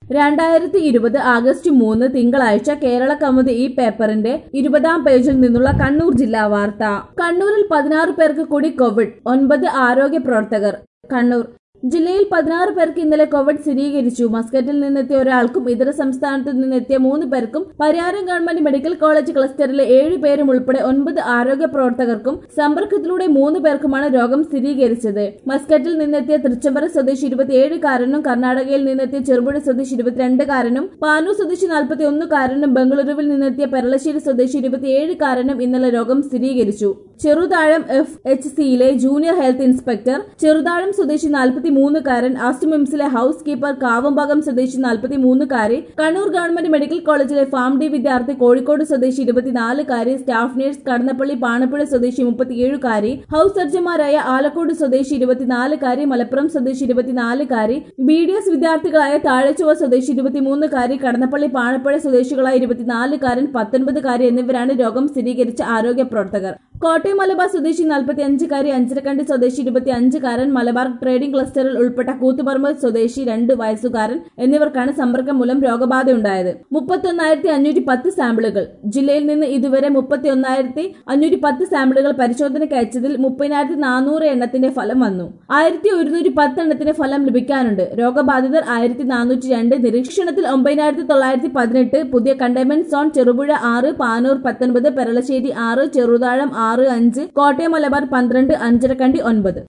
രണ്ടായിരത്തി ഇരുപത് ആഗസ്റ്റ് മൂന്ന് തിങ്കളാഴ്ച കേരള കൗമുദി ഈ പേപ്പറിന്റെ ഇരുപതാം പേജിൽ നിന്നുള്ള കണ്ണൂർ ജില്ലാ വാർത്ത കണ്ണൂരിൽ പതിനാറ് പേർക്ക് കൂടി കോവിഡ് ഒൻപത് ആരോഗ്യ പ്രവർത്തകർ കണ്ണൂർ ജില്ലയിൽ പതിനാറ് പേർക്ക് ഇന്നലെ കോവിഡ് സ്ഥിരീകരിച്ചു മസ്കറ്റിൽ നിന്നെത്തിയ ഒരാൾക്കും ഇതര സംസ്ഥാനത്തു നിന്നെത്തിയ മൂന്ന് പേർക്കും പരിയാരം ഗവൺമെന്റ് മെഡിക്കൽ കോളേജ് ക്ലസ്റ്ററിലെ ഏഴ് പേരും ഉൾപ്പെടെ ഒൻപത് ആരോഗ്യ പ്രവർത്തകർക്കും സമ്പർക്കത്തിലൂടെ മൂന്ന് പേർക്കുമാണ് രോഗം സ്ഥിരീകരിച്ചത് മസ്കറ്റിൽ നിന്നെത്തിയ തൃച്ചംബര സ്വദേശി ഇരുപത്തിയേഴുകാരനും കർണാടകയിൽ നിന്നെത്തിയ ചെറുപുഴ സ്വദേശി ഇരുപത്തിരണ്ടുകാരനും പാനൂർ സ്വദേശി നാൽപ്പത്തി ഒന്നുകാരനും ബംഗളൂരുവിൽ നിന്നെത്തിയ പെരളശ്ശേരി സ്വദേശി ഇരുപത്തിയേഴുകാരനും ഇന്നലെ രോഗം സ്ഥിരീകരിച്ചു ചെറുതാഴം എഫ് എച്ച് സിയിലെ ജൂനിയർ ഹെൽത്ത് ഇൻസ്പെക്ടർ ചെറുതാഴം സ്വദേശി നാൽപ്പത്തി മൂന്നുകാരൻ ആസ്റ്റുമിംസിലെ ഹൌസ് കീപ്പർ കാവംഭാഗം സ്വദേശി നാൽപ്പത്തി മൂന്നുകാരി കണ്ണൂർ ഗവൺമെന്റ് മെഡിക്കൽ കോളേജിലെ ഫാം ഡി വിദ്യാർത്ഥി കോഴിക്കോട് സ്വദേശി ഇരുപത്തിനാലുകാരി സ്റ്റാഫ് നഴ്സ് കടന്നപ്പള്ളി പാണപ്പുഴ സ്വദേശി മുപ്പത്തിയേഴുകാരി ഹൌസ് സർജന്മാരായ ആലക്കോട് സ്വദേശി ഇരുപത്തിനാലുകാരി മലപ്പുറം സ്വദേശി ഇരുപത്തിനാലുകാരി ബി ഡി എസ് വിദ്യാർത്ഥികളായ താഴെച്ചുവ സ്വദേശി ഇരുപത്തിമൂന്നുകാരി കടന്നപ്പള്ളി പാണപ്പുഴ സ്വദേശികളായ ഇരുപത്തിനാലുകാരൻ പത്തൊൻപതുകാരി എന്നിവരാണ് രോഗം സ്ഥിരീകരിച്ച ആരോഗ്യ പ്രവർത്തകർ കോട്ടയം മലബാർ സ്വദേശി നാൽപ്പത്തി അഞ്ചുകാരി അഞ്ചരക്കണ്ടി സ്വദേശി ഇരുപത്തി അഞ്ചുകാരൻ മലബാർ ട്രേഡിംഗ് ക്ലസ്റ്ററിൽ ഉൾപ്പെട്ട കൂത്തുപറമ്പ് സ്വദേശി രണ്ട് വയസ്സുകാരൻ എന്നിവർക്കാണ് സമ്പർക്കം മൂലം രോഗബാധയുണ്ടായത് മുപ്പത്തൊന്നായിരത്തി അഞ്ഞൂറ്റി പത്ത് സാമ്പിളുകൾ ജില്ലയിൽ നിന്ന് ഇതുവരെ മുപ്പത്തി ഒന്നായിരത്തി അഞ്ഞൂറ്റി പത്ത് സാമ്പിളുകൾ പരിശോധനയ്ക്ക് അയച്ചതിൽ മുപ്പതിനായിരത്തി നാനൂറ് എണ്ണത്തിന്റെ ഫലം വന്നു ആയിരത്തി ഒരുന്നൂറ്റി പത്ത് എണ്ണത്തിന്റെ ഫലം ലഭിക്കാനുണ്ട് രോഗബാധിതർ ആയിരത്തി നാനൂറ്റി രണ്ട് നിരീക്ഷണത്തിൽ ഒമ്പതിനായിരത്തി തൊള്ളായിരത്തി പതിനെട്ട് പുതിയ കണ്ടെയ്ൻമെന്റ് സോൺ ചെറുപുഴ ആറ് പാനൂർ പത്തൊൻപത് പെരളശ്ശേരി ആറ് ചെറുതാഴം ആറ് അഞ്ച് കോട്ടയം മലബാർ പന്ത്രണ്ട് അഞ്ചരക്കണ്ടി ഒൻപത്